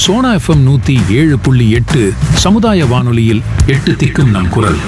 Sona FM நூத்தி ஏழு புள்ளி எட்டு சமுதாய வானொலியில் எட்டு திக்கும் நம் குரல்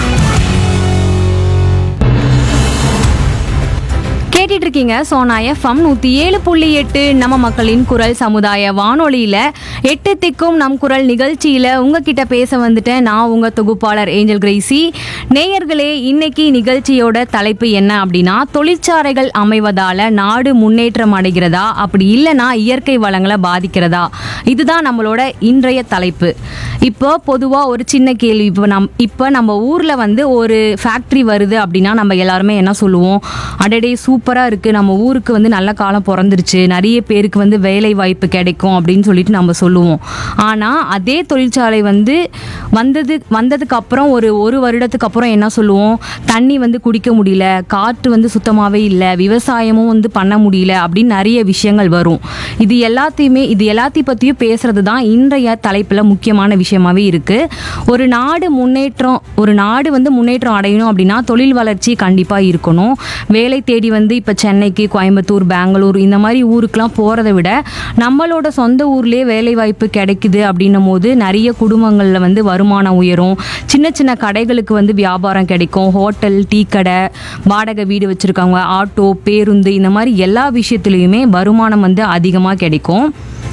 கேட்டுட்டு இருக்கீங்க சோனா எஃப்எம் நூத்தி ஏழு புள்ளி எட்டு நம்ம மக்களின் குரல் சமுதாய வானொலியில எட்டு திக்கும் நம் குரல் நிகழ்ச்சியில உங்ககிட்ட பேச வந்துட்டேன் நான் உங்க தொகுப்பாளர் ஏஞ்சல் கிரேசி நேயர்களே இன்னைக்கு நிகழ்ச்சியோட தலைப்பு என்ன அப்படின்னா தொழிற்சாலைகள் அமைவதால நாடு முன்னேற்றம் அடைகிறதா அப்படி இல்லைன்னா இயற்கை வளங்களை பாதிக்கிறதா இதுதான் நம்மளோட இன்றைய தலைப்பு இப்போ பொதுவாக ஒரு சின்ன கேள்வி இப்போ நம் இப்போ நம்ம ஊரில் வந்து ஒரு ஃபேக்ட்ரி வருது அப்படின்னா நம்ம எல்லாருமே என்ன சொல்லுவோம் அடடே சூப்பராக இருக்குது நம்ம ஊருக்கு வந்து நல்ல காலம் பிறந்துருச்சு நிறைய பேருக்கு வந்து வேலை வாய்ப்பு கிடைக்கும் அப்படின்னு சொல்லிட்டு நம்ம சொல்லுவோம் ஆனால் அதே தொழிற்சாலை வந்து வந்தது வந்ததுக்கு அப்புறம் ஒரு ஒரு வருடத்துக்கு அப்புறம் என்ன சொல்லுவோம் தண்ணி வந்து குடிக்க முடியல காற்று வந்து சுத்தமாகவே இல்லை விவசாயமும் வந்து பண்ண முடியல அப்படின்னு நிறைய விஷயங்கள் வரும் இது எல்லாத்தையுமே இது எல்லாத்தையும் பற்றியும் பேசுறது தான் இன்றைய தலைப்பில் முக்கியமான விஷயமாவே இருக்கு ஒரு நாடு முன்னேற்றம் ஒரு நாடு வந்து முன்னேற்றம் அடையணும் அப்படின்னா தொழில் வளர்ச்சி கண்டிப்பாக இருக்கணும் வேலை தேடி வந்து இப்போ சென்னைக்கு கோயம்புத்தூர் பெங்களூர் இந்த மாதிரி ஊருக்கெலாம் போகிறத விட நம்மளோட சொந்த ஊர்லேயே வேலை வாய்ப்பு கிடைக்குது அப்படின்னும் போது நிறைய குடும்பங்களில் வந்து வருமானம் உயரும் சின்ன சின்ன கடைகளுக்கு வந்து வியாபாரம் கிடைக்கும் ஹோட்டல் டீ கடை வாடகை வீடு வச்சுருக்காங்க ஆட்டோ பேருந்து இந்த மாதிரி எல்லா விஷயத்துலையுமே வருமானம் வந்து அதிகமாக கிடைக்கும்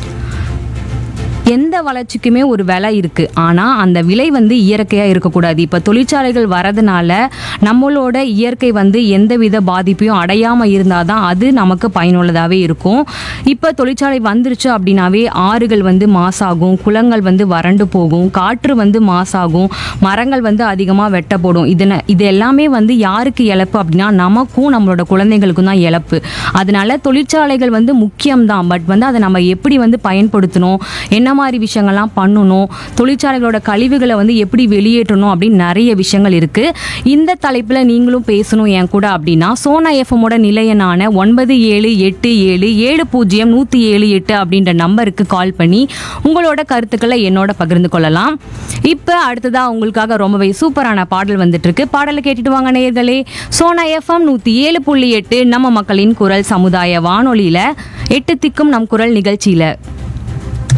எந்த வளர்ச்சிக்குமே ஒரு விலை இருக்கு ஆனா அந்த விலை வந்து இயற்கையா இருக்கக்கூடாது இப்ப தொழிற்சாலைகள் வரதுனால நம்மளோட இயற்கை வந்து எந்தவித பாதிப்பையும் அடையாம இருந்தாதான் அது நமக்கு பயனுள்ளதாவே இருக்கும் இப்ப தொழிற்சாலை வந்துருச்சு அப்படின்னாவே ஆறுகள் வந்து மாசாகும் குளங்கள் வந்து வறண்டு போகும் காற்று வந்து மாசாகும் மரங்கள் வந்து அதிகமா வெட்டப்படும் இதன இது எல்லாமே வந்து யாருக்கு இழப்பு அப்படின்னா நமக்கும் நம்மளோட குழந்தைகளுக்கும் தான் இழப்பு அதனால தொழிற்சாலைகள் வந்து முக்கியம்தான் பட் வந்து அதை நம்ம எப்படி வந்து பயன்படுத்தணும் என்ன மாதிரி விஷயங்கள்லாம் பண்ணணும் தொழிற்சாலைகளோட கழிவுகளை வந்து எப்படி வெளியேற்றணும் அப்படின்னு நிறைய விஷயங்கள் இருக்கு இந்த தலைப்பில் நீங்களும் பேசணும் என் கூட அப்படின்னா சோனா எஃப்எம்மோட நிலையனான ஒன்பது ஏழு எட்டு ஏழு ஏழு பூஜ்ஜியம் நூற்றி ஏழு எட்டு அப்படின்ற நம்பருக்கு கால் பண்ணி உங்களோட கருத்துக்களை என்னோட பகிர்ந்து கொள்ளலாம் இப்போ அடுத்ததா உங்களுக்காக ரொம்பவே சூப்பரான பாடல் வந்துட்டு இருக்கு பாடலை கேட்டுட்டு வாங்க நேயர்களே சோனா எஃப்எம் நூற்றி ஏழு புள்ளி எட்டு நம்ம மக்களின் குரல் சமுதாய வானொலியில எட்டு திக்கும் நம் குரல் நிகழ்ச்சியில